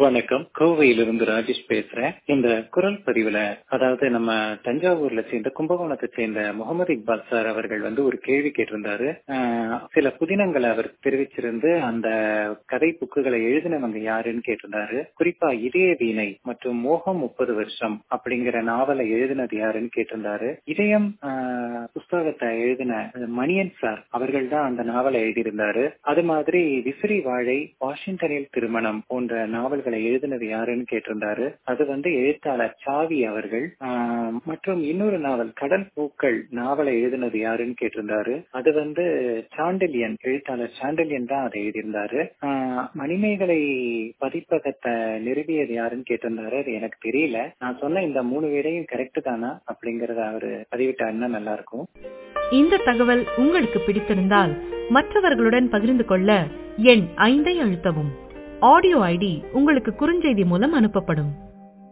வணக்கம் கோவையிலிருந்து ராஜேஷ் பேசுறேன் இந்த குரல் பதிவுல அதாவது நம்ம தஞ்சாவூர்ல சேர்ந்த கும்பகோணத்தை சேர்ந்த முகமது இக்பால் சார் அவர்கள் வந்து ஒரு கேள்வி கேட்டிருந்தாரு ஆஹ் சில புதினங்களை அவர் தெரிவிச்சிருந்து அந்த கதை புக்குகளை எழுதினவங்க யாருன்னு கேட்டிருந்தாரு குறிப்பா இதய வீணை மற்றும் மோகம் முப்பது வருஷம் அப்படிங்கிற நாவலை எழுதினது யாருன்னு கேட்டிருந்தாரு இதயம் ஆஹ் புஸ்தகத்தை எழுதின மணியன் சார் அவர்கள் தான் அந்த நாவலை எழுதியிருந்தாரு அது மாதிரி விசிறி வாழை வாஷிங்டனில் திருமணம் போன்ற நாவல்களை எழுதினது யாருன்னு கேட்டிருந்தாரு அது வந்து எழுத்தாளர் சாவி அவர்கள் ஆஹ் மற்றும் இன்னொரு நாவல் கடல் பூக்கள் நாவலை எழுதினது யாருன்னு கேட்டிருந்தாரு அது வந்து சாண்டலியன் எழுத்தாளர் சாண்டலியன் தான் அதை எழுதியிருந்தாரு ஆஹ் மணிமேகலை பதிப்பகத்தை நிறுவியது யாருன்னு கேட்டிருந்தாரு அது எனக்கு தெரியல நான் சொன்ன இந்த மூணு பேரையும் கரெக்ட் தானா அப்படிங்கறத அவரு பதிவிட்டாருன்னா நல்லா இருக்கும் இந்த தகவல் உங்களுக்கு பிடித்திருந்தால் மற்றவர்களுடன் பகிர்ந்து கொள்ள எண் ஐந்தை அழுத்தவும் ஆடியோ ஐடி உங்களுக்கு குறுஞ்செய்தி மூலம் அனுப்பப்படும்